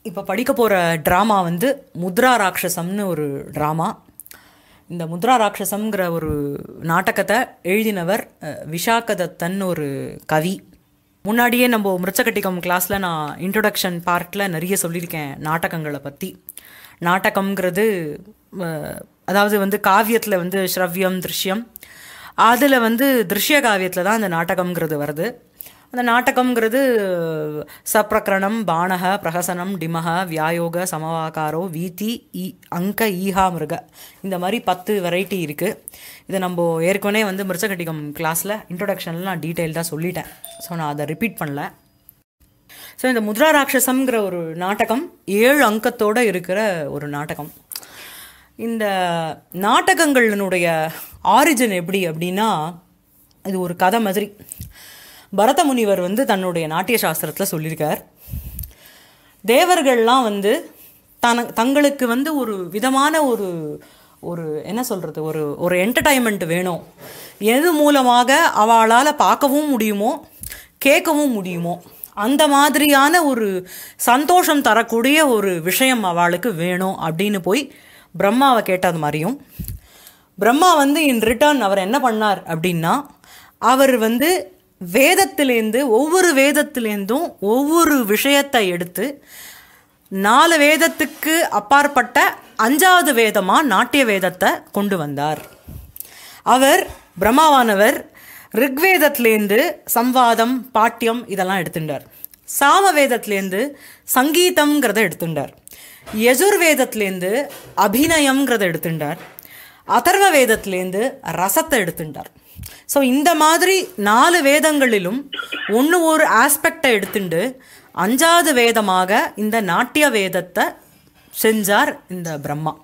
இப்போ படிக்க போகிற ட்ராமா வந்து முத்ரா ராட்சசம்னு ஒரு ட்ராமா இந்த முத்ரா ராட்சசம்ங்கிற ஒரு நாடகத்தை எழுதினவர் அஹ், விஷாகதத்தன் ஒரு கவி முன்னாடியே நம்ம மிருச்சகட்டிகம் கிளாஸில் நான் இன்ட்ரொடக்ஷன் பார்ட்டில் நிறைய சொல்லியிருக்கேன் நாடகங்களை பற்றி நாடகம்ங்கிறது அஹ், அதாவது வந்து காவியத்தில் வந்து ஸ்ரவ்யம் திருஷ்யம் அதில் வந்து திருஷ்ய காவியத்தில் தான் அந்த நாடகம்ங்கிறது வருது அந்த நாடகம்ங்கிறது சப்ரகரணம் பானக பிரகசனம் டிமக வியாயோக சமவாகாரோ வீதி ஈ அங்க ஈஹா மிருக இந்த மாதிரி பத்து வெரைட்டி இருக்குது இதை நம்ம ஏற்கனவே வந்து மிருச்சகட்டிகம் கிளாஸில் இன்ட்ரொடக்ஷனில் நான் டீட்டெயில்டாக சொல்லிட்டேன் ஸோ நான் அதை ரிப்பீட் பண்ணல ஸோ இந்த முத்ரா ராட்சசம்ங்கிற ஒரு நாடகம் ஏழு அங்கத்தோடு இருக்கிற ஒரு நாடகம் இந்த நாடகங்களினுடைய ஆரிஜின் எப்படி அப்படின்னா இது ஒரு கதை மாதிரி பரத முனிவர் வந்து தன்னுடைய நாட்டிய சாஸ்திரத்தில் சொல்லியிருக்கார் தேவர்கள்லாம் வந்து தன தங்களுக்கு வந்து ஒரு விதமான ஒரு ஒரு என்ன சொல்கிறது ஒரு ஒரு என்டர்டைன்மெண்ட் வேணும் எது மூலமாக அவளால் பார்க்கவும் முடியுமோ கேட்கவும் முடியுமோ அந்த மாதிரியான ஒரு சந்தோஷம் தரக்கூடிய ஒரு விஷயம் அவளுக்கு வேணும் அப்படின்னு போய் பிரம்மாவை கேட்டது மாதிரியும் பிரம்மா வந்து இன் ரிட்டர்ன் அவர் என்ன பண்ணார் அப்படின்னா அவர் வந்து வேதத்திலேருந்து ஒவ்வொரு வேதத்திலேருந்தும் ஒவ்வொரு விஷயத்தை எடுத்து நாலு வேதத்துக்கு அப்பாற்பட்ட அஞ்சாவது வேதமாக நாட்டிய வேதத்தை கொண்டு வந்தார் அவர் பிரம்மாவானவர் ரிக்வேதத்திலேருந்து சம்வாதம் பாட்டியம் இதெல்லாம் எடுத்துட்டார் சாம வேதத்திலேருந்து சங்கீதம்ங்கிறத எடுத்துட்டார் யஜுர்வேதத்திலேருந்து அபிநயம்ங்கிறத எடுத்துட்டார் அதர்வ வேதத்திலேருந்து ரசத்தை எடுத்துட்டார் ஸோ இந்த மாதிரி நாலு வேதங்களிலும் ஒன்று ஒரு ஆஸ்பெக்டை எடுத்துண்டு அஞ்சாவது வேதமாக இந்த நாட்டிய வேதத்தை செஞ்சார் இந்த பிரம்மா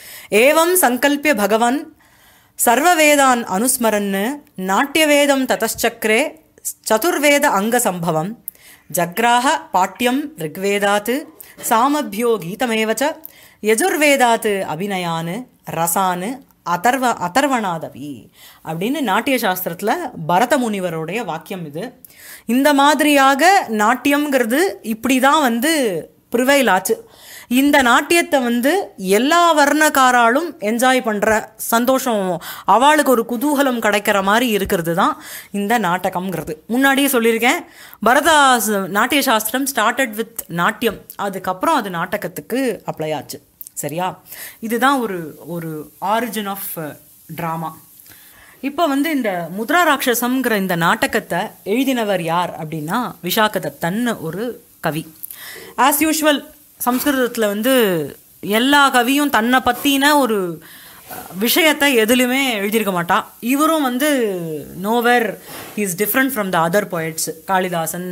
ஏவம் சங்கல்பிய பகவன் சர்வவேதான் அனுஸ்மரன்னு நாட்டியவேதம் ததச்சக்கரே சதுர்வேத அங்க சம்பவம் ஜக்ராஹ பாட்டியம் ரிக்வேதாத் சாமபியோ கீதமேவச்ச யஜுர்வேதாத் அபிநயான் ரசான் அதர்வ அதர்வணாதவி அப்படின்னு நாட்டிய சாஸ்திரத்தில் பரத முனிவருடைய வாக்கியம் இது இந்த மாதிரியாக நாட்டியம்ங்கிறது இப்படி தான் வந்து ப்ரிவைல் ஆச்சு இந்த நாட்டியத்தை வந்து எல்லா வர்ணக்காராலும் என்ஜாய் பண்ணுற சந்தோஷம் அவளுக்கு ஒரு குதூகலம் கிடைக்கிற மாதிரி இருக்கிறது தான் இந்த நாடகம்ங்கிறது முன்னாடியே சொல்லியிருக்கேன் பரதா ச- நாட்டிய சாஸ்திரம் ஸ்டார்டட் வித் நாட்டியம் அதுக்கப்புறம் அது நாடகத்துக்கு அப்ளை ஆச்சு சரியா இதுதான் ஒரு ஒரு ஆரிஜின் ஆஃப் ட்ராமா இப்போ வந்து இந்த முத்ரா ராட்சசம்ங்கிற இந்த நாடகத்தை எழுதினவர் யார் அப்படின்னா விஷாகதத்தன் ஒரு கவி ஆஸ் யூஷுவல் சம்ஸ்கிருதத்தில் வந்து எல்லா கவியும் தன்னை பற்றின ஒரு அஹ், விஷயத்தை எதுலையுமே எழுதியிருக்க மாட்டா இவரும் வந்து nowhere is different from the other poets Kalidasan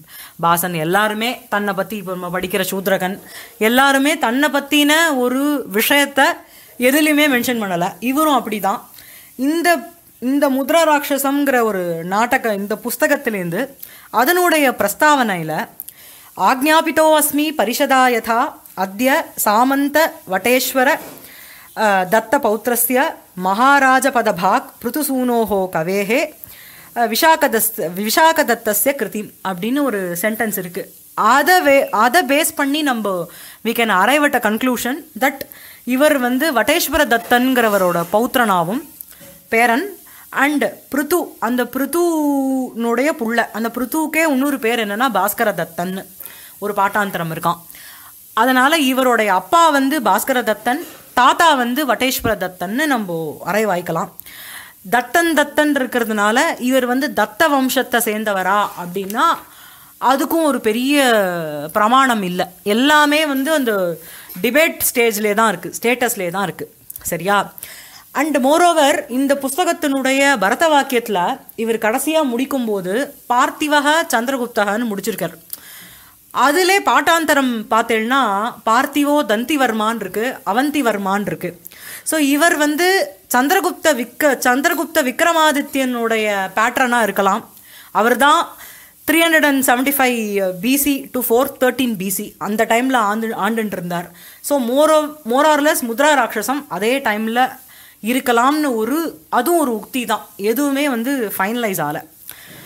Bhasan எல்லாருமே தன்னை பற்றி இப்போ நம்ம படிக்கிற சூத்ரகன் எல்லாருமே தன்னை பற்றின ஒரு விஷயத்தை எதுலையுமே மென்ஷன் பண்ணலை இவரும் அப்படி தான் இந்த இந்த முத்ரா ராட்சசம்ங்கிற ஒரு நாடக இந்த புஸ்தகத்திலேருந்து அதனுடைய பிரஸ்தாவனையில் ஆக்ஞாபிதோ அஸ்மி பரிஷதா யதா அத்ய சாமந்த வட்டேஸ்வர அஹ், தத்த பௌத்திரஸ்ய மகாராஜபதபாக் பிருத்துசூனோஹோ கவேஹே அஹ், விஷாகதஸ் விஷாகதத்தஸ்ய கிருதி அப்படின்னு ஒரு சென்டென்ஸ் இருக்குது அதை வே அதை பேஸ் பண்ணி நம்ம we can arrive at a conclusion that இவர் வந்து வட்டேஸ்வர தத்தன்கிறவரோட பௌத்திரனாவும் பேரன் அண்ட் பிருத்து அந்த பிருத்துனுடைய புள்ள அந்த பிருத்துவுக்கே இன்னொரு பேர் என்னன்னா பாஸ்கர தத்தன் ஒரு பாட்டாந்தரம் இருக்கான் அதனால இவருடைய அப்பா வந்து பாஸ்கர தத்தன் தாத்தா வந்து வட்டேஸ்வர தத்தன்னு நம்ம அரைவாய்க்கலாம் தத்தன் தத்தன் இருக்கிறதுனால இவர் வந்து தத்த வம்சத்தை சேர்ந்தவரா அப்படின்னா அதுக்கும் ஒரு பெரிய பிரமாணம் இல்லை எல்லாமே வந்து அந்த டிபேட் ஸ்டேஜ்லே தான் இருக்குது ஸ்டேட்டஸ்லே தான் இருக்குது சரியா அண்ட் மோரோவர் இந்த புஸ்தகத்தினுடைய பரத வாக்கியத்தில் இவர் கடைசியாக முடிக்கும்போது பார்த்திவக சந்திரகுப்தகன்னு முடிச்சிருக்கார் அதிலே பாட்டாந்தரம் பார்த்தேன்னா பார்த்திவோ தந்திவர்மான் இருக்கு அவந்திவர்மான் இருக்கு ஸோ இவர் வந்து சந்திரகுப்த விக்க சந்திரகுப்த விக்ரமாதித்யனுடைய பேட்டர்னாக இருக்கலாம் அவர் தான் three hundred and seventy five BC to four thirteen BC அந்த டைமில் ஆண்டு ஆண்டுட்டு இருந்தார் ஸோ மோரோ மோரார்லெஸ் முத்ரா ராட்சசம் அதே டைமில் இருக்கலாம்னு ஒரு அதுவும் ஒரு உக்தி தான் எதுவுமே வந்து ஃபைனலைஸ் ஆகலை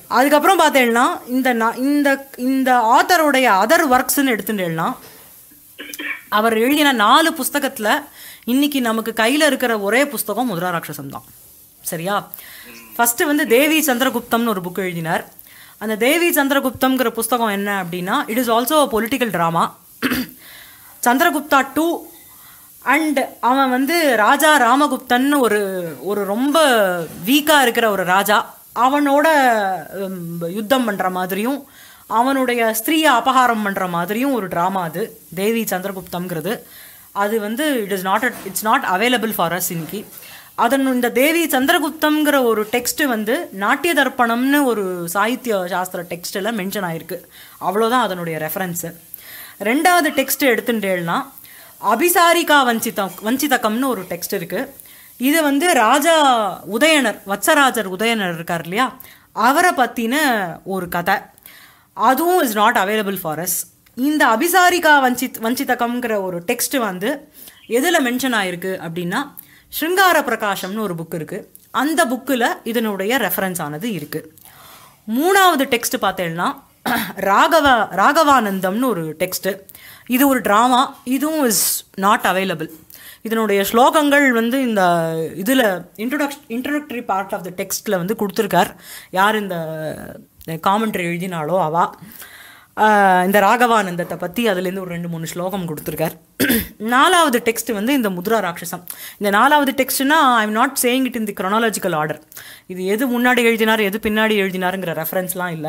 அதுக்கப்புறம் பார்த்தேன்னா இந்த நா- இந்த இந்த ஆத்தருடைய அதர் ஒர்க்ஸ்ன்னு எடுத்துட்டேன்னா அவர் எழுதின நாலு புஸ்தகத்தில் இன்னைக்கு நமக்கு கையில் இருக்கிற ஒரே புஸ்தகம் முத்ரா ராட்சசம் தான் சரியா ஃபஸ்ட்டு வந்து தேவி சந்திரகுப்தம்னு ஒரு புக் எழுதினார் அந்த தேவி சந்திரகுப்தம்ங்கிற புஸ்தகம் என்ன அப்படின்னா it is also political drama Chandragupta two and அவன் வந்து ராஜா ராமகுப்தன்னு ஒரு ஒரு ரொம்ப வீக்காக இருக்கிற ஒரு ராஜா அவனோட உம், யுத்தம் பண்ணுற மாதிரியும் அவனுடைய ஸ்திரீயை அபகாரம் பண்ணுற மாதிரியும் ஒரு ட்ராமா அது தேவி சந்திரகுப்தம்ங்கிறது அது வந்து it is not it's not available for us இன்னைக்கு அதன் இந்த தேவி சந்திரகுப்தம்ங்கிற ஒரு டெக்ஸ்ட் வந்து நாட்டிய தர்ப்பணம்னு ஒரு சாகித்ய சாஸ்திர டெக்ஸ்டில் மென்ஷன் ஆயிருக்கு அவ்வளோதான் அதனுடைய ரெஃபரன்ஸு ரெண்டாவது டெக்ஸ்ட் எடுத்துட்டேன்னா அபிசாரிகா வஞ்சிதம் வஞ்சிதகம்னு ஒரு டெக்ஸ்ட் இருக்கு இது வந்து ராஜா உதயனர் வத்சராஜர் உதயனர் இருக்கார் இல்லையா அவரை பற்றின ஒரு கதை அதுவும் is not available for us இந்த அபிசாரிகா வஞ்சித் வஞ்சிதகம்ங்கிற ஒரு டெக்ஸ்ட் வந்து எதில் மென்ஷன் ஆயிருக்கு அப்படின்னா ஸ்ருங்கார பிரகாசம்னு ஒரு புக் இருக்குது அந்த புக்கில் இதனுடைய ரெஃபரன்ஸ் ஆனது இருக்குது மூணாவது டெக்ஸ்ட் பார்த்தேன்னா ராகவ ராகவானந்தம்னு ஒரு டெக்ஸ்ட்டு இது ஒரு ட்ராமா இதுவும் இஸ் நாட் அவைலபிள் இதனுடைய ஸ்லோகங்கள் வந்து இந்த இதில் introduction introductory part of the டெக்ஸ்ட்டில் வந்து கொடுத்துருக்கார் யார் இந்த காமெண்ட்ரி எழுதினாலோ அவா ஆஹ் இந்த ராகவானந்தத்தை பற்றி அதுலேருந்து ஒரு ரெண்டு மூணு ஸ்லோகம் கொடுத்துருக்கார் நாலாவது டெக்ஸ்ட் வந்து இந்த முத்ரா ராட்சசம் இந்த நாலாவது டெக்ஸ்ட்னா I am not saying it in the chronological order இது எது முன்னாடி எழுதினார் எது பின்னாடி எழுதினாருங்கிற ரெஃபரன்ஸ்லாம் இல்லை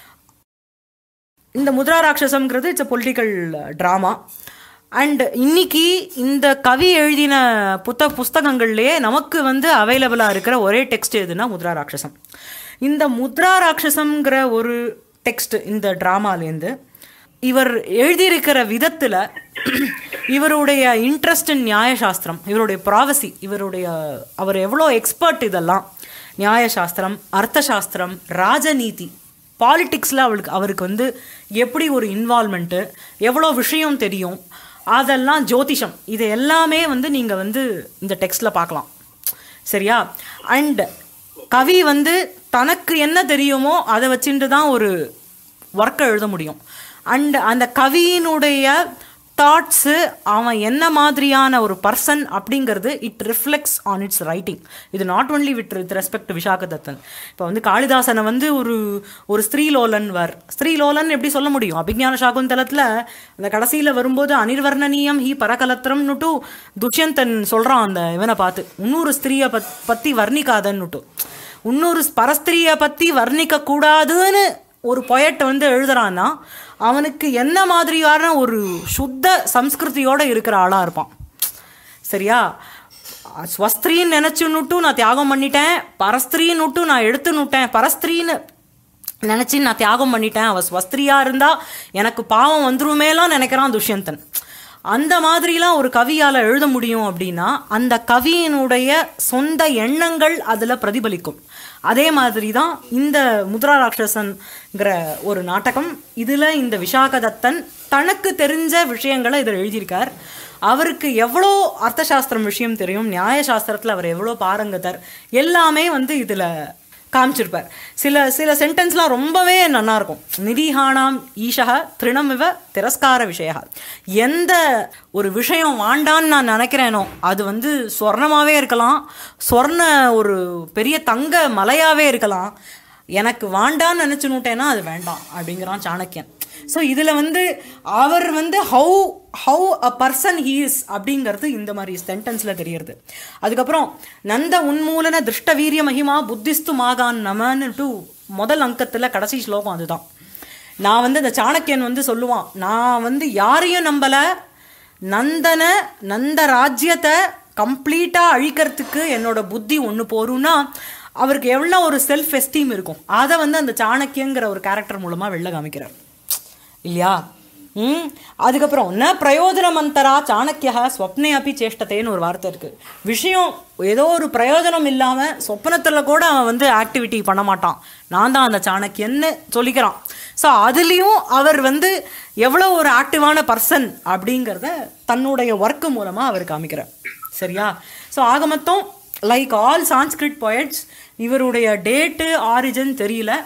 இந்த முத்ரா ராட்சசம்ங்கிறது it's a political drama and இன்னைக்கு இந்த கவி எழுதின புத்த புஸ்தகங்கள்லேயே நமக்கு வந்து அவைலபிளாக இருக்கிற ஒரே டெக்ஸ்ட் எதுனா முத்ரா ராட்சசம் இந்த முத்ரா ராட்சசம்ங்கிற ஒரு டெக்ஸ்ட் இந்த ட்ராமாலேருந்து இவர் எழுதியிருக்கிற விதத்தில் இவருடைய இன்ட்ரெஸ்ட் இன் நியாயசாஸ்திரம் இவருடைய ப்ராவசி இவருடைய அவர் எவ்வளோ எக்ஸ்பர்ட் இதெல்லாம் நியாயசாஸ்திரம் அர்த்தசாஸ்திரம் ராஜநீதி பாலிடிக்ஸில் அவளுக்கு அவருக்கு வந்து எப்படி ஒரு இன்வால்மெண்ட்டு எவ்வளோ விஷயம் தெரியும் அதெல்லாம் ஜோதிஷம் இது எல்லாமே வந்து நீங்கள் வந்து இந்த டெக்ஸ்ட்டில் பார்க்கலாம் சரியா அண்ட் கவி வந்து தனக்கு என்ன தெரியுமோ அதை வச்சுட்டு தான் ஒரு ஒர்க்கை எழுத முடியும் அண்ட் அந்த கவியினுடைய தாட்ஸு அவன் என்ன மாதிரியான ஒரு பர்சன் அப்படிங்கிறது it reflects on its writing இது not only with with respect Vishakha Dattan இப்போ வந்து காளிதாசனை வந்து ஒரு ஒரு ஸ்திரீலோலன் வர் ஸ்திரீலோலன் எப்படி சொல்ல முடியும் அபிஞான சாகுந்தலத்தில் அந்த கடைசியில் வரும்போது அனிர்வர்ணனீயம் ஹி பரகலத்திரம்னுட்டு துஷ்யந்தன் சொல்கிறான் அந்த இவனை பார்த்து இன்னொரு ஸ்திரீயை பத் பற்றி வர்ணிக்காதன்னுட்டு இன்னொரு பரஸ்திரியை பற்றி வர்ணிக்க கூடாதுன்னு ஒரு பொயட்டை வந்து எழுதுறான்னா அவனுக்கு என்ன மாதிரியான ஒரு சுத்த சம்ஸ்கிருதியோட இருக்கிற ஆளாக இருப்பான் சரியா ஸ்வஸ்திரின்னு நினச்சுன்னுட்டும் நான் தியாகம் பண்ணிட்டேன் பரஸ்திரின்னுட்டும் நான் எடுத்துன்னுட்டேன் பரஸ்திரின்னு நினச்சி நான் தியாகம் பண்ணிட்டேன் அவள் ஸ்வஸ்திரியாக இருந்தால் எனக்கு பாவம் வந்துருமேலாம் நினைக்கிறான் துஷ்யந்தன் அந்த மாதிரிலாம் ஒரு கவியால் எழுத முடியும் அப்படின்னா அந்த கவியினுடைய சொந்த எண்ணங்கள் அதில் பிரதிபலிக்கும் அதே மாதிரி தான் இந்த முத்ரா ராட்சசன்கிற ஒரு நாடகம் இதில் இந்த விஷாகதத்தன் தனக்கு தெரிஞ்ச விஷயங்களை இதில் எழுதியிருக்கார் அவருக்கு எவ்வளோ அர்த்தசாஸ்திரம் விஷயம் தெரியும் நியாயசாஸ்திரத்தில் அவர் எவ்வளோ பாரங்கத்தர் எல்லாமே வந்து இதில் காமிச்சிருப்பார் சில சில சென்டென்ஸ்லாம் ரொம்பவே நல்லா இருக்கும் நிதிஹானாம் ஈஷக திருணமிவ திரஸ்கார விஷய எந்த ஒரு விஷயம் வாண்டான்னு நான் நினைக்கிறேனோ அது வந்து சொர்ணமாகவே இருக்கலாம் சொர்ண ஒரு பெரிய தங்க மலையாகவே இருக்கலாம் எனக்கு வாண்டான்னு நினச்சுனுட்டேன்னா அது வேண்டாம் அப்படிங்கிறான் சாணக்கியன் ஸோ இதில் வந்து அவர் வந்து how how a person he is அப்படிங்கிறது இந்த மாதிரி சென்டென்ஸில் தெரியறது அதுக்கப்புறம் நந்த உன்மூலன திருஷ்ட வீரிய மகிமா புத்திஸ்து மாகான் நமன்னுட்டு முதல் அங்கத்தில் கடைசி ஸ்லோகம் அதுதான் நான் வந்து இந்த சாணக்கியன் வந்து சொல்லுவான் நான் வந்து யாரையும் நம்பலை நந்தன நந்த ராஜ்யத்தை கம்ப்ளீட்டாக அழிக்கிறதுக்கு என்னோட புத்தி ஒன்று போரும்னா அவருக்கு எவ்வளோ ஒரு செல்ஃப் எஸ்டீம் இருக்கும் அதை வந்து அந்த சாணக்கியங்கிற ஒரு கேரக்டர் மூலமாக வெளில காமிக்கிறார் இல்லையா ம் அதுக்கப்புறம் ந பிரயோஜனமந்தரா சாணக்கியா ஸ்வப்னே அப்பி சேஷ்டத்தேன்னு ஒரு வார்த்தை இருக்குது விஷயம் ஏதோ ஒரு பிரயோஜனம் இல்லாமல் சொப்னத்தில் கூட அவன் வந்து ஆக்டிவிட்டி பண்ண மாட்டான் நான் தான் அந்த சாணக்கியன்னு சொல்லிக்கிறான் ஸோ அதுலேயும் அவர் வந்து எவ்வளோ ஒரு ஆக்டிவான பர்சன் அப்படிங்கிறத தன்னுடைய ஒர்க்கு மூலமாக அவர் காமிக்கிறார் சரியா ஸோ ஆக மொத்தம் லைக் ஆல் சான்ஸ்கிரிட் poets இவருடைய டேட்டு ஆரிஜின் தெரியல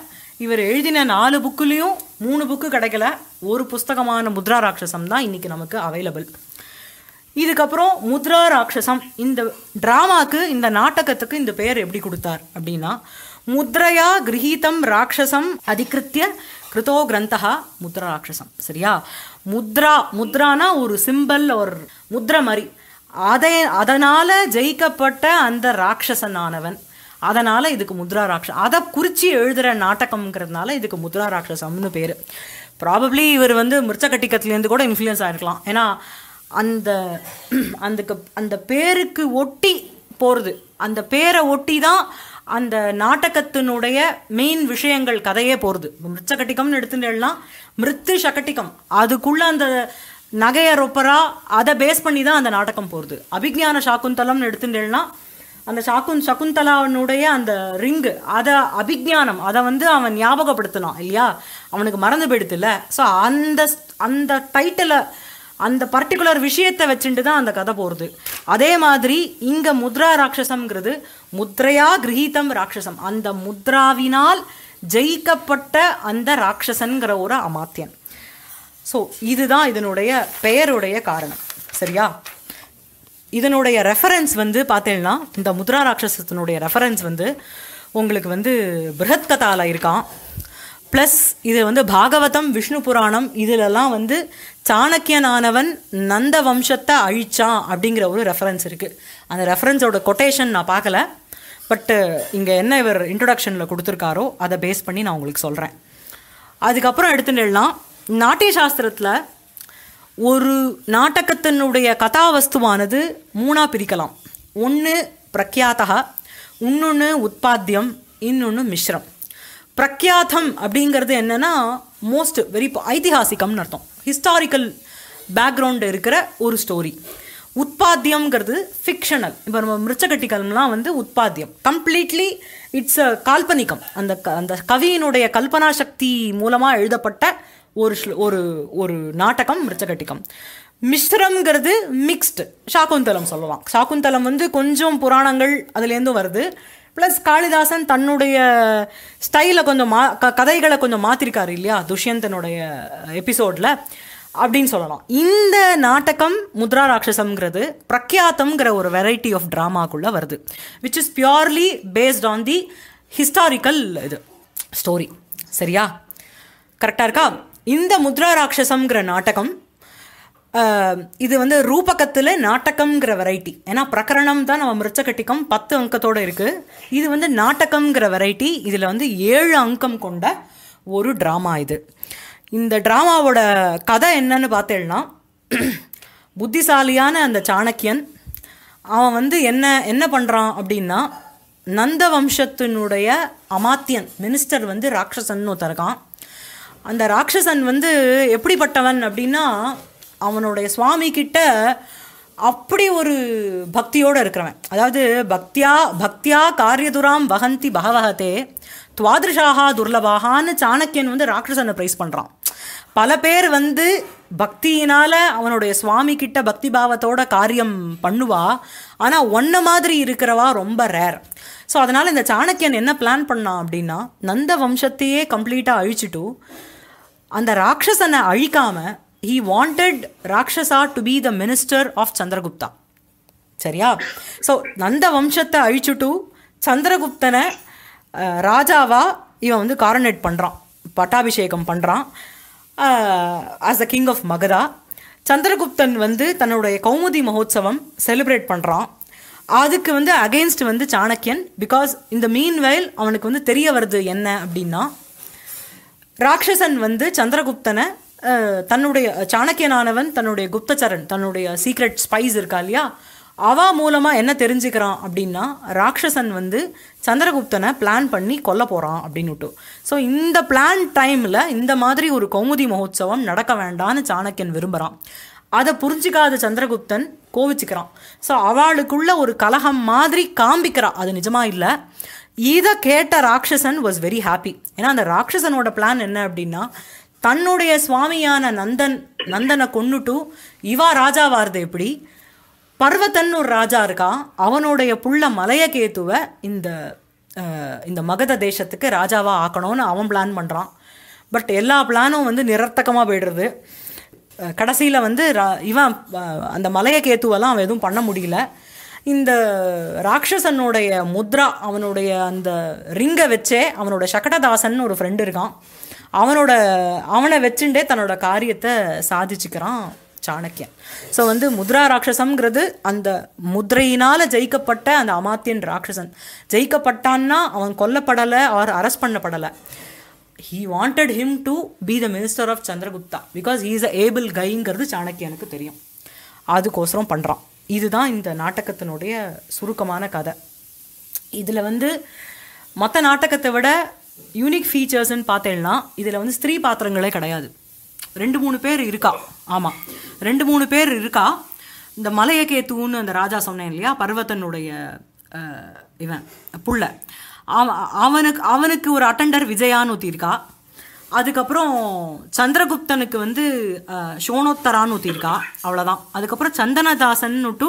இவர் எழுதின நாலு புக்குலேயும் மூணு புக்கு கிடைக்கல ஒரு புஸ்தகமான முத்ரா ராட்சசம் தான் இன்னைக்கு நமக்கு அவைலபிள் இதுக்கப்புறம் முத்ரா ராட்சசம் இந்த ட்ராமாக்கு இந்த நாடகத்துக்கு இந்த பெயர் எப்படி கொடுத்தார் அப்படின்னா முத்ரையா கிரகீதம் ராட்சசம் அதிகிருத்திய கிருதோ கிரந்தகா முத்ரா ராட்சசம் சரியா முத்ரா முத்ரானா ஒரு சிம்பல் ஒரு முத்ரை மாதிரி அதை அதனால ஜெயிக்கப்பட்ட அந்த ராட்சசனானவன் அதனால இதுக்கு முத்ரா ராட்சசம் அதை குறிச்சி எழுதுற நாடகம்ங்கிறதுனால இதுக்கு முத்ரா ராட்சசம்னு பேர் ப்ராபப்ளி இவர் வந்து மிருச்சக்கட்டிக்கத்துலேருந்து கூட இன்ஃப்ளூயன்ஸ் ஆகிருக்கலாம் ஏன்னா அந்த அந்த அந்த பேருக்கு ஒட்டி போகிறது அந்த பேரை ஒட்டி தான் அந்த நாடகத்தினுடைய மெயின் விஷயங்கள் கதையே போகிறது மிருச்சகட்டிகம்னு எடுத்துட்டேன்னா மிருத்து சகட்டிகம் அதுக்குள்ள அந்த நகைய ரொப்பரா அதை பேஸ் பண்ணி தான் அந்த நாடகம் போகிறது அபிஜான சாக்குந்தலம்னு எடுத்துட்டேன்னா அந்த சாக்குன் சகுந்தலாவனுடைய அந்த ரிங்கு அதை அபிஜானம் அதை வந்து அவன் ஞாபகப்படுத்தலாம் இல்லையா அவனுக்கு மறந்து போயிடுதுல்ல ஸோ அந்த அந்த டைட்டிலை அந்த பர்டிகுலர் விஷயத்தை வச்சுட்டு தான் அந்த கதை போகிறது அதே மாதிரி இங்கே முத்ரா ராட்சசம்ங்கிறது முத்ரையா கிரகீதம் ராட்சசம் அந்த முத்ராவினால் ஜெயிக்கப்பட்ட அந்த ராட்சசன்கிற ஒரு அமாத்தியன் ஸோ இதுதான் இதனுடைய பெயருடைய காரணம் சரியா இதனுடைய ரெஃபரன்ஸ் வந்து பார்த்தீங்கன்னா இந்த முத்ரா ராட்சசத்தினுடைய ரெஃபரன்ஸ் வந்து உங்களுக்கு வந்து பிருஹத் கதால இருக்கான் ப்ளஸ் இது வந்து பாகவதம் விஷ்ணு புராணம் இதிலெல்லாம் வந்து சாணக்கியனானவன் நந்த வம்சத்தை அழிச்சான் அப்படிங்கிற ஒரு ரெஃபரன்ஸ் இருக்குது அந்த ரெஃபரன்ஸோட கொட்டேஷன் நான் பார்க்கல பட்டு இங்கே என்ன இவர் இன்ட்ரொடக்ஷனில் கொடுத்துருக்காரோ அதை பேஸ் பண்ணி நான் உங்களுக்கு சொல்கிறேன் அதுக்கப்புறம் எடுத்துட்டேன்னா நாட்டிய சாஸ்திரத்தில் ஒரு நாடகத்தினுடைய கதாவஸ்துவானது மூணாக பிரிக்கலாம் ஒன்று பிரக்யாத்தகா இன்னொன்று உற்பத்தியம் இன்னொன்று மிஸ்ரம் பிரக்யாத்தம் அப்படிங்கிறது என்னன்னா மோஸ்ட் வெரி ஐதிஹாசிகம்னு அர்த்தம் ஹிஸ்டாரிக்கல் பேக்ரவுண்ட் இருக்கிற ஒரு ஸ்டோரி உற்பத்தியம்ங்கிறது ஃபிக்ஷனல் இப்போ நம்ம மிருச்சகட்டிகள்லாம் வந்து உற்பத்தியம் கம்ப்ளீட்லி இட்ஸ் அ கால்பனிகம் அந்த க அந்த கவியினுடைய கல்பனா சக்தி மூலமாக எழுதப்பட்ட ஒரு ஸ்ல- ஒரு ஒரு நாடகம் மிருச்சகட்டிகம் மிஸ்ரம்ங்கிறது மிக்ஸ்டு சாக்குந்தலம் சொல்லலாம் சாக்குந்தலம் வந்து கொஞ்சம் புராணங்கள் அதுலேருந்தும் வருது ப்ளஸ் காளிதாசன் தன்னுடைய ஸ்டைலை கொஞ்சம் மா க கதைகளை கொஞ்சம் மாற்றிருக்காரு இல்லையா துஷ்யந்தனுடைய எபிசோடில் அப்படின்னு சொல்லலாம் இந்த நாடகம் முத்ரா ராட்சசம்ங்கிறது பிரக்யாத்தம்ங்கிற ஒரு வெரைட்டி ஆஃப் ட்ராமாக்குள்ளே வருது which is purely based on the historical இது ஸ்டோரி சரியா கரெக்டாக இருக்கா இந்த முத்ரா ராட்சசம்ங்கிற நாடகம் ஆஹ், இது வந்து ரூபகத்தில் நாடகம்ங்கிற வெரைட்டி ஏன்னா பிரகரணம் தான் நம்ம மிருச்சகட்டிகம் பத்து அங்கத்தோட இருக்குது இது வந்து நாடகம்ங்கிற வெரைட்டி இதில் வந்து ஏழு அங்கம் கொண்ட ஒரு ட்ராமா இது இந்த ட்ராமாவோட கதை என்னன்னு பார்த்தேன்னா புத்திசாலியான அந்த சாணக்கியன் அவன் வந்து என்ன என்ன பண்ணுறான் அப்படின்னா நந்த வம்சத்தினுடைய அமாத்தியன் மினிஸ்டர் வந்து ராட்சசன் ஒருத்தருக்கான் அந்த ராட்சசன் வந்து எப்படிப்பட்டவன் அப்படின்னா அவனுடைய சுவாமி கிட்ட அப்படி ஒரு பக்தியோடு இருக்கிறவன் அதாவது பக்தியா பக்தியா காரியதுராம் வகந்தி பகவகத்தே துவாதிருஷாகா துர்லபாகான்னு சாணக்கியன் வந்து ராட்சசனை ப்ரைஸ் பண்ணுறான் பல பேர் வந்து பக்தியினால அவனுடைய சுவாமி கிட்ட பக்தி பாவத்தோட காரியம் பண்ணுவா ஆனால் ஒன்ன மாதிரி இருக்கிறவா ரொம்ப ரேர் ஸோ அதனால் இந்த சாணக்கியன் என்ன பிளான் பண்ணான் அப்படின்னா நந்த வம்சத்தையே கம்ப்ளீட்டாக அழிச்சிட்டு அந்த ராட்சசனை அழிக்காம he wanted Rakshasa to be the minister of Chandragupta சரியா ஸோ நந்த வம்சத்தை அழிச்சுட்டு சந்திரகுப்தனை அஹ், ராஜாவா இவன் வந்து காரனேட் பண்ணுறான் பட்டாபிஷேகம் பண்ணுறான் as the king of Magadha Chandraguptan வந்து தன்னுடைய கௌமுதி மகோத்சவம் செலிப்ரேட் பண்ணுறான் அதுக்கு வந்து அகெயின்ஸ்ட் வந்து சாணக்கியன் பிகாஸ் இந்த மீன் வயல் அவனுக்கு வந்து தெரிய வருது என்ன அப்படின்னா ராட்சசன் வந்து சந்திரகுப்தனை அஹ், தன்னுடைய சாணக்கியனானவன் தன்னுடைய குப்தச்சரன் தன்னுடைய சீக்ரெட் ஸ்பைஸ் இருக்கா இல்லையா அவ மூலமாக என்ன தெரிஞ்சுக்கிறான் அப்படின்னா ராட்சசன் வந்து சந்திரகுப்தனை பிளான் பண்ணி கொல்ல போகிறான் அப்படின்னுட்டு ஸோ இந்த பிளான் டைமில் இந்த மாதிரி ஒரு கௌமுதி மகோத்சவம் நடக்க வேண்டான்னு சாணக்கியன் விரும்புகிறான் அதை புரிஞ்சிக்காத சந்திரகுப்தன் கோவிச்சுக்கிறான் ஸோ அவளுக்குள்ள ஒரு கலகம் மாதிரி காண்பிக்கிறான் அது நிஜமா இல்லை இதை கேட்ட ராட்சசன் வாஸ் வெரி ஹாப்பி ஏன்னா அந்த ராட்சசனோட பிளான் என்ன அப்படின்னா தன்னுடைய சுவாமியான நந்தன் நந்தனை கொன்னுட்டு இவா ராஜாவாருது எப்படி பர்வத்தன் ஒரு ராஜா இருக்கான் அவனுடைய புள்ள மலையகேத்துவை இந்த அஹ், இந்த மகத தேசத்துக்கு ராஜாவாக ஆக்கணும்னு அவன் பிளான் பண்ணுறான் பட் எல்லா பிளானும் வந்து நிரர்த்தகமாக போயிடுறது கடைசியில் வந்து ரா- இவன் அஹ், அந்த மலைய கேத்துவெல்லாம் அவன் எதுவும் பண்ண முடியல இந்த ராட்சசனுடைய முத்ரா அவனுடைய அந்த ரிங்கை வச்சே அவனோட சகடதாசன் ஒரு ஃப்ரெண்டு இருக்கான் அவனோட அவனை வச்சுட்டே தன்னோட காரியத்தை சாதிச்சுக்கிறான் சாணக்கியன் ஸோ வந்து முத்ரா ராட்சசம்ங்கிறது அந்த முத்ரையினால் ஜெயிக்கப்பட்ட அந்த அமாத்தியன் ராட்சசன் ஜெயிக்கப்பட்டான்னா அவன் கொல்லப்படலை ஆர் அரெஸ்ட் பண்ணப்படலை he wanted him to be the minister of Chandragupta because he is a able கைங்கிறது சாணக்கியனுக்கு தெரியும் அதுக்கோசரம் பண்ணுறான் இதுதான் இந்த நாடகத்தினுடைய சுருக்கமான கதை இதில் வந்து மற்ற நாடகத்தை விட யூனிக் ஃபீச்சர்ஸ்ன்னு பார்த்தேன்னா இதில் வந்து ஸ்திரீ பாத்திரங்களே கிடையாது ரெண்டு மூணு பேர் இருக்கா ஆமாம் ரெண்டு மூணு பேர் இருக்கா இந்த மலையகேத்துன்னு அந்த ராஜா சொன்னேன் இல்லையா பர்வத்தனுடைய அஹ், இவன் புள்ள அவன் அவனுக்கு அவனுக்கு ஒரு அட்டண்டர் விஜயான்னு ஒருத்தி இருக்கா அதுக்கப்புறம் சந்திரகுப்தனுக்கு வந்து அஹ், ஷோனோத்தரான்னு ஊற்றிருக்கா அவ்வளோதான் அதுக்கப்புறம் சந்தனதாசன் விட்டு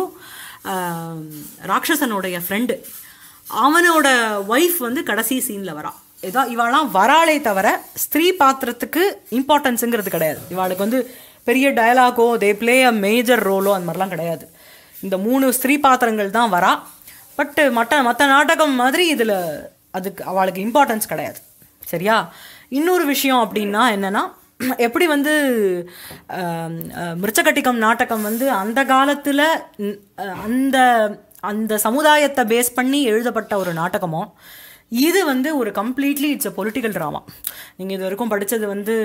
ராட்சசனுடைய ஃப்ரெண்டு அவனோட ஒய்ஃப் வந்து கடைசி சீனில் வரா ஏதோ இவாளாம் வராளே தவிர ஸ்திரீ பாத்திரத்துக்கு இம்பார்ட்டன்ஸுங்கிறது கிடையாது இவாளுக்கு வந்து பெரிய டயலாகோ தே ப்ளே அ மேஜர் ரோலோ அந்த மாதிரிலாம் கிடையாது இந்த மூணு ஸ்திரீ பாத்திரங்கள் தான் வரா பட் மற்ற மற்ற நாடகம் மாதிரி இதில் அதுக்கு அவளுக்கு இம்பார்ட்டன்ஸ் கிடையாது சரியா இன்னொரு விஷயம் அப்படின்னா என்னன்னா எப்படி வந்து ஆம், அஹ், மிருச்சகட்டிகம் நாடகம் வந்து அந்த காலத்தில் அந்த அந்த சமுதாயத்தை பேஸ் பண்ணி எழுதப்பட்ட ஒரு நாடகமோ இது வந்து ஒரு completely it's a political drama நீங்கள் இது வரைக்கும் படித்தது வந்து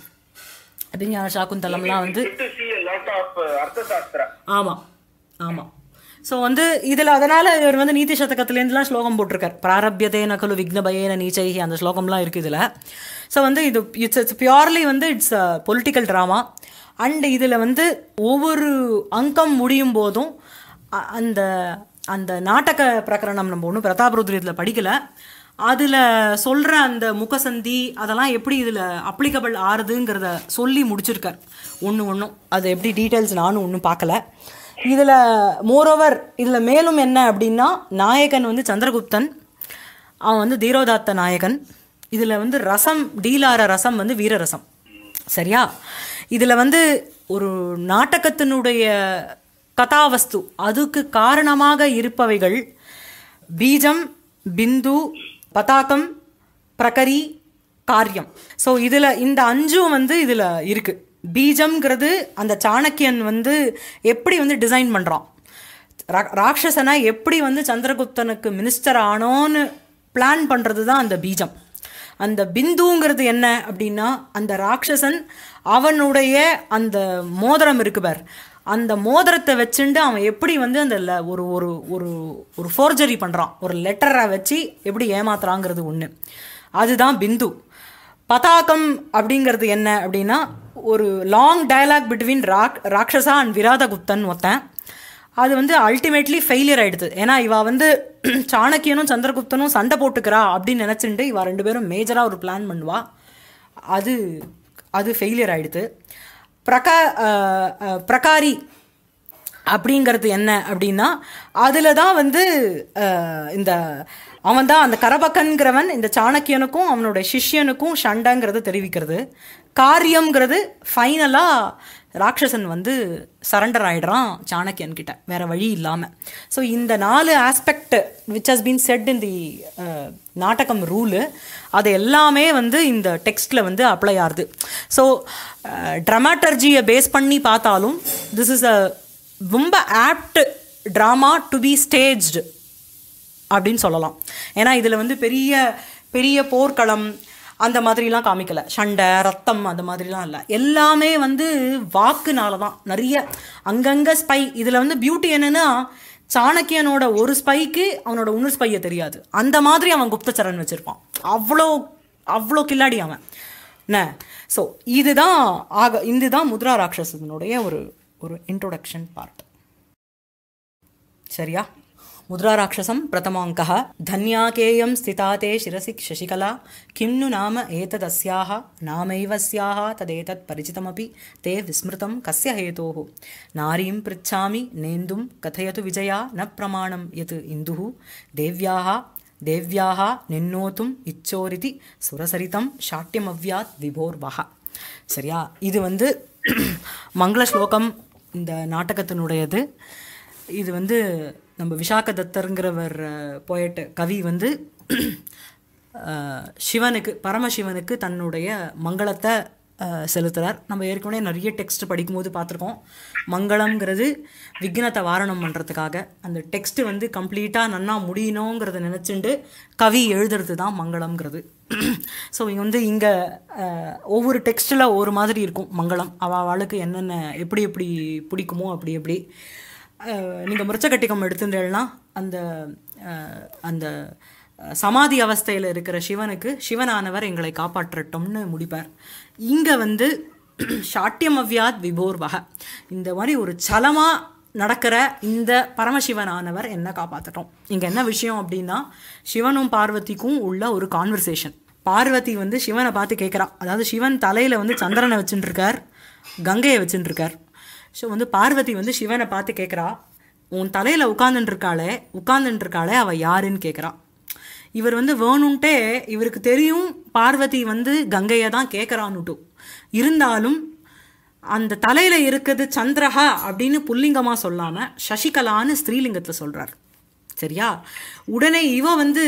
அபிஞான சாக்குந்தலம்லாம் வந்து to see a lot of uh, Arthasastra. ஆமாம் ஆமாம் ஸோ வந்து இதில் அதனால் இவர் வந்து நீதி சதகத்துலேருந்துலாம் ஸ்லோகம் போட்டிருக்கார் பிராரபியதே நகலு விக்னபயேன நீச்சைஹி அந்த ஸ்லோகம்லாம் இருக்குது இதில் ஸோ வந்து இது இட்ஸ் இட்ஸ் பியூர்லி வந்து it's a political drama and இதில் வந்து ஒவ்வொரு அங்கம் முடியும் போதும் அ- அந்த அந்த நாடக பிரகரணம் நம்ம ஒன்றும் பிரதாபருத்ரியத்தில் படிக்கலை அதில் சொல்கிற அந்த முகசந்தி அதெல்லாம் எப்படி இதில் அப்ளிகபிள் ஆறுதுங்கிறத சொல்லி முடிச்சிருக்கார் ஒன்று ஒன்றும் அது எப்படி டீட்டெயில்ஸ் நானும் ஒன்றும் பார்க்கல இதில் மோரோவர் இதில் மேலும் என்ன அப்படின்னா நாயகன் வந்து சந்திரகுப்தன் அவன் வந்து தீரோதாத்த நாயகன் இதில் வந்து ரசம் டீலார ரசம் வந்து வீரரசம் சரியா இதில் வந்து ஒரு நாடகத்தினுடைய கதாவஸ்து அதுக்கு காரணமாக இருப்பவைகள் பீஜம் பிந்து பதாகம் பிரகரி காரியம் ஸோ இதில் இந்த அஞ்சும் வந்து இதில் இருக்குது பீஜம்ங்கிறது அந்த சாணக்கியன் வந்து எப்படி வந்து டிசைன் பண்ணுறான் ரா- ராட்சசனை எப்படி வந்து சந்திரகுப்தனுக்கு மினிஸ்டர் ஆனோன்னு பிளான் பண்ணுறது தான் அந்த பீஜம் அந்த பிந்துங்கிறது என்ன அப்படின்னா அந்த ராட்சசன் அவனுடைய அந்த மோதிரம் இருக்கு பார் அந்த மோதிரத்தை வச்சுண்டு அவன் எப்படி வந்து அந்த ல- ஒரு ஒரு ஒரு ஒரு ஃபோர்ஜரி பண்ணுறான் ஒரு லெட்டரை வச்சு எப்படி ஏமாத்துறாங்கிறது ஒன்று அதுதான் பிந்து பதாகம் அப்படிங்கிறது என்ன அப்படின்னா ஒரு லாங் டயலாக் பிட்வீன் ராக் ராட்சசா அண்ட் விராதகுப்தன் ஒருத்தன் அது வந்து அல்டிமேட்லி ஃபெயிலியர் ஆயிடுது ஏன்னா இவ வந்து சாணக்கியனும் சந்திரகுப்தனும் சண்டை போட்டுக்கிறா அப்படின்னு நினச்சிட்டு இவ ரெண்டு பேரும் மேஜராக ஒரு பிளான் பண்ணுவா அது அது ஃபெயிலியர் ஆயிடுது பிரகா அஹ், அஹ், பிரகாரி அப்படிங்கிறது என்ன அப்படின்னா அதில் தான் வந்து அஹ், இந்த அவன் தான் அந்த கரபக்கன்கிறவன் இந்த சாணக்கியனுக்கும் அவனுடைய சிஷ்யனுக்கும் சண்டைங்கிறது தெரிவிக்கிறது காரியம்ங்கிறது ஃபைனலாக ராட்சசன் வந்து சரண்டர் ஆயிடுறான் சாணக்கியன் கிட்ட வேற வழி இல்லாமல் ஸோ இந்த நாலு aspect which has been set in the நாடகம் ரூலு அது எல்லாமே வந்து இந்த டெக்ஸ்டில் வந்து அப்ளை ஆகுது ஸோ ட்ரமாட்டர்ஜியை பேஸ் பண்ணி பார்த்தாலும் திஸ் இஸ் அ ரொம்ப apt drama to be staged அப்படின்னு சொல்லலாம் ஏன்னா இதில் வந்து பெரிய பெரிய போர்க்களம் அந்த மாதிரிலாம் காமிக்கல சண்டை ரத்தம் அந்த மாதிரிலாம் இல்லை எல்லாமே வந்து வாக்குனால தான் நிறைய அங்கங்கே ஸ்பை இதில் வந்து பியூட்டி என்னன்னா சாணக்கியனோட ஒரு ஸ்பைக்கு அவனோட இன்னொரு ஸ்பையை தெரியாது அந்த மாதிரி அவன் குப்தச்சரன் வச்சுருப்பான் அவ்வளோ அவ்வளோ கில்லாடி அவன் என்ன ஸோ இதுதான் ஆக இதுதான் முத்ரா ராட்சசனுடைய ஒரு ஒரு இன்ட்ரோடக்ஷன் பார்ட் சரியா मुद्राराक्षसं प्रथमाङ्कः धन्याकेयं स्थिता ते शिरसि शशिकला किं नु नाम एतदस्याः नामैव स्याः तदेतत् परिचितमपि ते विस्मृतं कस्य हेतोः नारीं पृच्छामि नेन्दुं कथयतु विजया न प्रमाणं यत् इन्दुः देव्याः தேவ்யாக நின்னோத்தும் இச்சோரிதி சுரசரிதம் ஷாட்டியமவ்யாத் விபோர்வஹ சரியா இது வந்து மங்கள ஸ்லோகம் இந்த நாடகத்தினுடையது இது வந்து நம்ம விசாக தத்தருங்கிறவர் போயட் கவி வந்து அஹ், சிவனுக்கு பரமசிவனுக்கு தன்னுடைய மங்களத்தை அஹ், செலுத்துறார் நம்ம ஏற்கனவே நிறைய டெக்ஸ்ட் படிக்கும்போது பார்த்துருக்கோம் மங்களம்ங்கிறது விக்னத்தை வாரணம் பண்ணுறதுக்காக அந்த டெக்ஸ்ட் வந்து கம்ப்ளீட்டாக நன்னா முடியணுங்கிறத நினச்சிண்டு கவி எழுதுறது தான் மங்களம்ங்கிறது ஸோ இங்கே வந்து இங்கே ஒவ்வொரு டெக்ஸ்ட்டில் ஒரு மாதிரி இருக்கும் மங்களம் அவள் அவளுக்கு என்னென்ன எப்படி எப்படி பிடிக்குமோ அப்படி எப்படி நீங்கள் முரச்சக்கட்டிகம் எடுத்துட்டேன்னா அந்த அஹ், அந்த அஹ், சமாதி அவஸ்தையில் இருக்கிற சிவனுக்கு சிவனானவர் எங்களை காப்பாற்றட்டும்னு முடிப்பார் இங்கே வந்து ஷாட்டியமவ்யாத் விபோர்வக இந்த மாதிரி ஒரு சலமாக நடக்கிற இந்த பரமசிவனானவர் என்ன காப்பாற்றட்டும் இங்கே என்ன விஷயம் அப்படின்னா சிவனும் பார்வதிக்கும் உள்ள ஒரு கான்வர்சேஷன் பார்வதி வந்து சிவனை பார்த்து கேட்குறா அதாவது சிவன் தலையில் வந்து சந்திரனை வச்சுட்டு இருக்கார் கங்கையை வச்சுட்டு இருக்கார் ஸோ வந்து பார்வதி வந்து சிவனை பார்த்து கேட்குறா உன் தலையில் உட்காந்துட்டு இருக்காளே உட்காந்துட்டு இருக்காளே அவள் யாருன்னு கேட்குறா இவர் வந்து வேணும்ட்டே இவருக்கு தெரியும் பார்வதி வந்து கங்கையை தான் கேட்குறான்னுட்டும் இருந்தாலும் அந்த தலையில் இருக்குது சந்திரஹா அப்படின்னு புல்லிங்கமாக சொல்லாமல் சசிகலான்னு ஸ்திரீலிங்கத்தில் சொல்கிறார் சரியா உடனே இவ வந்து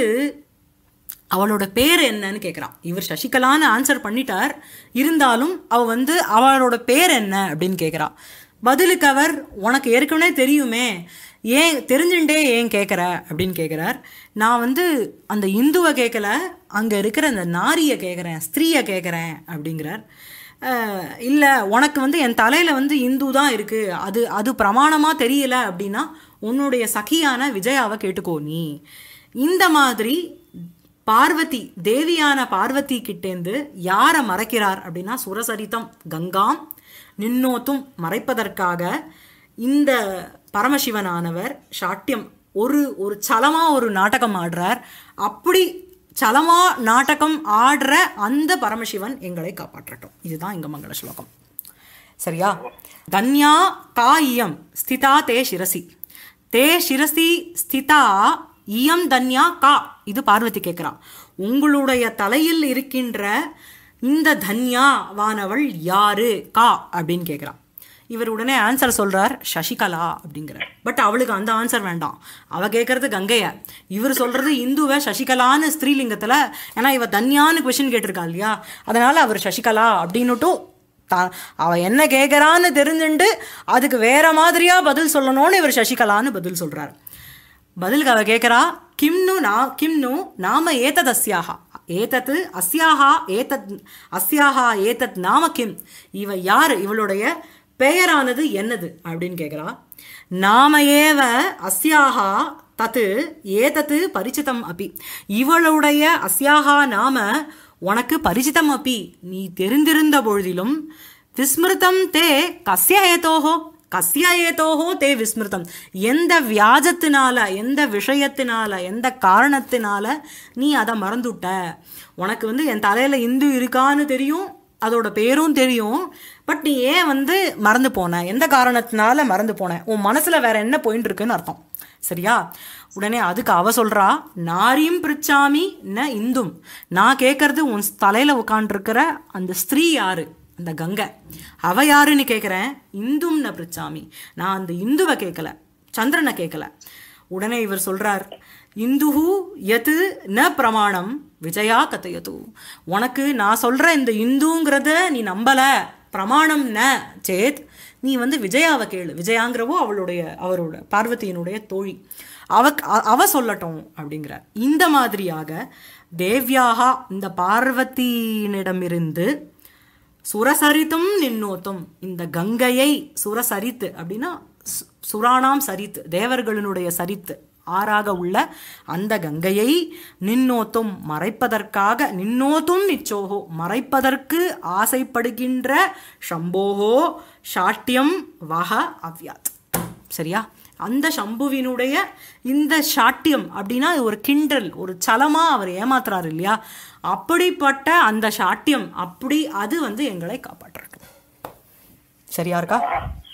அவளோட பேர் என்னன்னு கேட்குறான் இவர் சசிகலான்னு ஆன்சர் பண்ணிட்டார் இருந்தாலும் அவ வந்து அவளோட பேர் என்ன அப்படின்னு கேட்குறா பதிலுக்கு அவர் உனக்கு ஏற்கனவே தெரியுமே ஏன் தெரிஞ்சுட்டே ஏன் கேட்குற அப்படின்னு கேட்குறார் நான் வந்து அந்த இந்துவை கேட்கல அங்கே இருக்கிற அந்த நாரியை கேட்குறேன் ஸ்திரீயை கேட்குறேன் அப்படிங்கிறார் இல்லை உனக்கு வந்து என் தலையில் வந்து இந்து தான் இருக்குது அது அது பிரமாணமாக தெரியல அப்படின்னா உன்னுடைய சகியான விஜயாவை கேட்டுக்கோ நீ இந்த மாதிரி பார்வதி தேவியான பார்வதி கிட்டேந்து யாரை மறைக்கிறார் அப்படின்னா சுரசரிதம் கங்காம் நின்னோத்தும் மறைப்பதற்காக இந்த பரமசிவனானவர் சாட்டியம் ஒரு ஒரு சலமா ஒரு நாடகம் ஆடுறார் அப்படி சலமா நாடகம் ஆடுற அந்த பரமசிவன் எங்களை காப்பாற்றட்டும் இதுதான் இங்க மங்கள ஸ்லோகம் சரியா தன்யா கா இயம் ஸ்திதா தே சிரசி தே சிரசி ஸ்திதா இயம் தன்யா கா இது பார்வதி கேட்குறா உங்களுடைய தலையில் இருக்கின்ற இந்த தன்யாவானவள் யாரு கா அப்படின்னு கேட்குறா இவர் உடனே ஆன்சர் சொல்றார் சசிகலா அப்படிங்கிறார் பட் அவளுக்கு அந்த ஆன்சர் வேண்டாம் அவ கேட்கறது கங்கைய இவர் சொல்றது இந்துவை சசிகலான்னு ஸ்திரீலிங்கத்துல ஏன்னா இவ தன்யான்னு கொஷின் கேட்டிருக்கா இல்லையா அதனால அவர் சசிகலா அப்படின்னுட்டும் தா அவ என்ன கேட்குறான்னு தெரிஞ்சுண்டு அதுக்கு வேற மாதிரியா பதில் சொல்லணும்னு இவர் சசிகலான்னு பதில் சொல்றார் பதிலுக்கு அவ கேட்குறா கிம்னு நா கிம்னு நாம ஏதத் அஸ்யாஹா ஏதத் அஸ்யாஹா ஏதத் அஸ்யாஹா ஏதத் நாம கிம் இவ யார் இவளுடைய பெயரானது என்னது அப்படின்னு கேட்குறா நாம ஏவ அஸ்யாஹா தத்து ஏதத்து பரிச்சிதம் அப்பி இவளுடைய அஸ்யாஹா நாம உனக்கு பரிச்சிதம் அப்பி நீ தெரிந்திருந்த பொழுதிலும் விஸ்மிருதம் தே கஸ்ய ஏதோஹோ கஸ்ய ஏதோஹோ தே விஸ்மிருதம் எந்த வியாஜத்தினால எந்த விஷயத்தினால எந்த காரணத்தினால நீ அதை மறந்துட்ட உனக்கு வந்து என் தலையில் இந்து இருக்கான்னு தெரியும் அதோட பேரும் தெரியும் பட் நீ ஏன் வந்து மறந்து போன எந்த காரணத்தினால மறந்து போன உன் மனசில் வேற என்ன போயின்னு இருக்குன்னு அர்த்தம் சரியா உடனே அதுக்கு அவ சொல்றா நாரியும் பிரிச்சாமி ந இந்தும் நான் கேட்கறது உன் தலையில் உட்காண்டிருக்கிற அந்த ஸ்திரீ யாரு அந்த கங்கை அவ யாருன்னு கேட்குறேன் இந்தும் ந பிரிச்சாமி நான் அந்த இந்துவை கேட்கல சந்திரனை கேட்கல உடனே இவர் சொல்றார் இந்துஹு எது ந பிரமாணம் விஜயா கதையது உனக்கு நான் சொல்ற இந்த இந்துங்கிறத நீ நம்பல பிரமாணம் ந சேத் நீ வந்து விஜயாவை கேளு விஜயாங்கிறவோ அவளுடைய அவரோட பார்வதியினுடைய தோழி அவ அ- அவ சொல்லட்டும் அப்படிங்கிறார் இந்த மாதிரியாக தேவ்யாகா இந்த பார்வதியினிடமிருந்து சுரசரித்தும் நின்னோத்தும் இந்த கங்கையை சுரசரித்து அப்படின்னா சு- சுராணாம் சரித்து தேவர்களினுடைய சரித்து ஆறாக உள்ள அந்த கங்கையை நின்னோத்தும் மறைப்பதற்காக நின்னோத்தும் நிச்சோகோ மறைப்பதற்கு ஆசைப்படுகின்ற சம்போகோ சாட்டியம் வக அவ்யாத் சரியா அந்த சம்புவினுடைய இந்த சாட்டியம் அப்படின்னா இது ஒரு கிண்டல் ஒரு சலமா அவர் ஏமாத்துறாரு இல்லையா அப்படிப்பட்ட அந்த சாட்டியம் அப்படி அது வந்து எங்களை காப்பாற்றுறது சரியா இருக்கா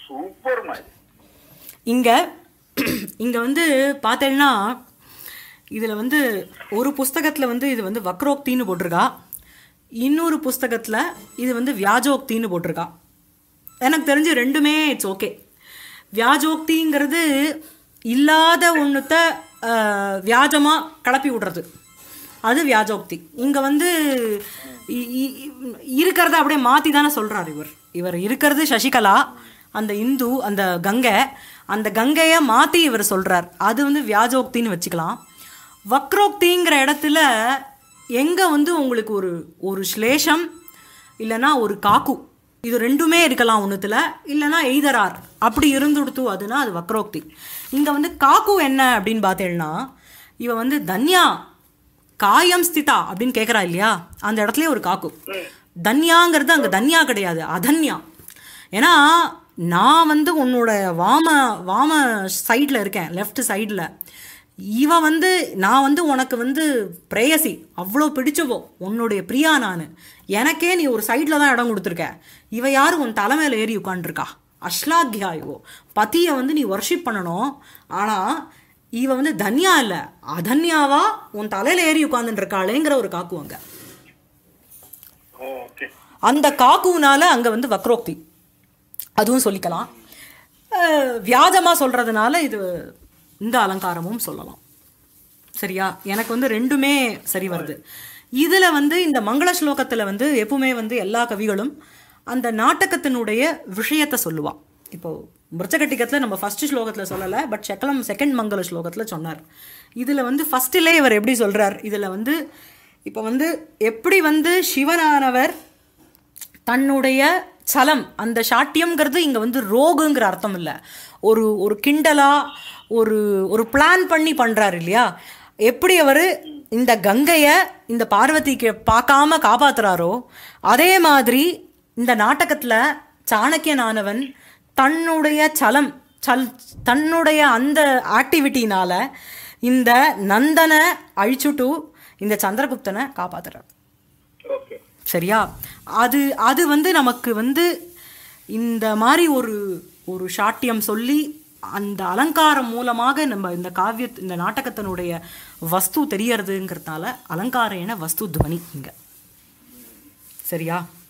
சூப்பர் மாதிரி இங்க இங்க வந்து பார்த்தேன்னா இதில் வந்து ஒரு புஸ்தகத்தில் வந்து இது வந்து வக்ரோக்தின்னு போட்டிருக்கா இன்னொரு புஸ்தகத்தில் இது வந்து வியாஜோக்தின்னு போட்டிருக்கா எனக்கு தெரிஞ்சு ரெண்டுமே இட்ஸ் ஓகே வியாஜோக்திங்கிறது இல்லாத ஒன்றுத்த வியாஜமாக கிளப்பி விடுறது அது வியாஜோக்தி இங்கே வந்து இ- இ- இருக்கிறத அப்படியே மாற்றி தானே சொல்கிறார் இவர் இவர் இருக்கிறது சசிகலா அந்த இந்து அந்த கங்கை அந்த கங்கையை மாற்றி இவர் சொல்கிறார் அது வந்து வியாஜோக்தின்னு வச்சுக்கலாம் வக்ரோக்திங்கிற இடத்துல எங்கே வந்து உங்களுக்கு ஒரு ஒரு ஸ்லேஷம் இல்லைன்னா ஒரு காக்கு இது ரெண்டுமே இருக்கலாம் ஒன்றுத்தில் இல்லைன்னா எய்தரார் அப்படி இருந்துடுத்து அதுனா அது வக்ரோக்தி இங்கே வந்து காக்கு என்ன அப்படின்னு பார்த்தேன்னா இவ வந்து தன்யா காயம் ஸ்திதா அப்படின்னு கேட்குறா இல்லையா அந்த இடத்துலயே ஒரு காக்கு தன்யாங்கிறது அங்கே தன்யா கிடையாது அதன்யா ஏன்னா நான் வந்து உன்னோட வாம வாம சைடில் இருக்கேன் லெஃப்ட் சைடில் இவ வந்து நான் வந்து உனக்கு வந்து பிரேயசி அவ்வளோ பிடிச்சவோ உன்னுடைய பிரியா நான் எனக்கே நீ ஒரு சைடில் தான் இடம் கொடுத்துருக்க இவ யார் உன் தலைமையில் ஏறி உட்காந்துருக்கா அஷ்லாக்யா இவோ பத்தியை வந்து நீ ஒர்ஷிப் பண்ணணும் ஆனால் இவ வந்து தன்யா இல்லை அதன்யாவா உன் தலையில் ஏறி உட்காந்துட்டு இருக்காளேங்கிற ஒரு காக்குவாங்க ஓகே அந்த காக்குனால அங்கே வந்து வக்ரோக்தி அதுவும் சொல்லிக்கலாம் அஹ், வியாஜமா சொல்றதுனால இது இந்த அலங்காரமும் சொல்லலாம் சரியா எனக்கு வந்து ரெண்டுமே சரி வருது இதுல வந்து இந்த மங்கள ஸ்லோகத்துல வந்து எப்பவுமே வந்து எல்லா கவிகளும் அந்த நாடகத்தினுடைய விஷயத்தை சொல்லுவா இப்போ மிருச்சகட்டிகத்தில் நம்ம ஃபர்ஸ்ட் ஸ்லோகத்தில் சொல்லலை பட் செக்கலம் செகண்ட் மங்கள ஸ்லோகத்தில் சொன்னார் இதில் வந்து ஃபர்ஸ்டிலே இவர் எப்படி சொல்றார் இதில் வந்து இப்போ வந்து எப்படி வந்து சிவனானவர் தன்னுடைய சலம் அந்த சாட்டியம்ங்கிறது இங்கே வந்து ரோகுங்கிற அர்த்தம் இல்லை ஒரு ஒரு கிண்டலா ஒரு ஒரு பிளான் பண்ணி பண்ணுறாரு இல்லையா எப்படி அவர் இந்த கங்கையை இந்த பார்வதிக்கு பார்க்காம காப்பாத்துறாரோ அதே மாதிரி இந்த நாடகத்தில் சாணக்கியனானவன் தன்னுடைய சலம் சல் தன்னுடைய அந்த ஆக்டிவிட்டினால இந்த நந்தனை அழிச்சுட்டு இந்த சந்திரகுப்தனை காப்பாத்துறார் ஓகே சரியா அது அது வந்து நமக்கு வந்து இந்த மாதிரி ஒரு ஒரு சாட்டியம் சொல்லி அந்த அலங்காரம் மூலமாக நம்ம இந்த காவிய இந்த நாடகத்தினுடைய வஸ்து தெரியறதுங்கிறதுனால அலங்காரேன வஸ்து துவனி இங்க சரியா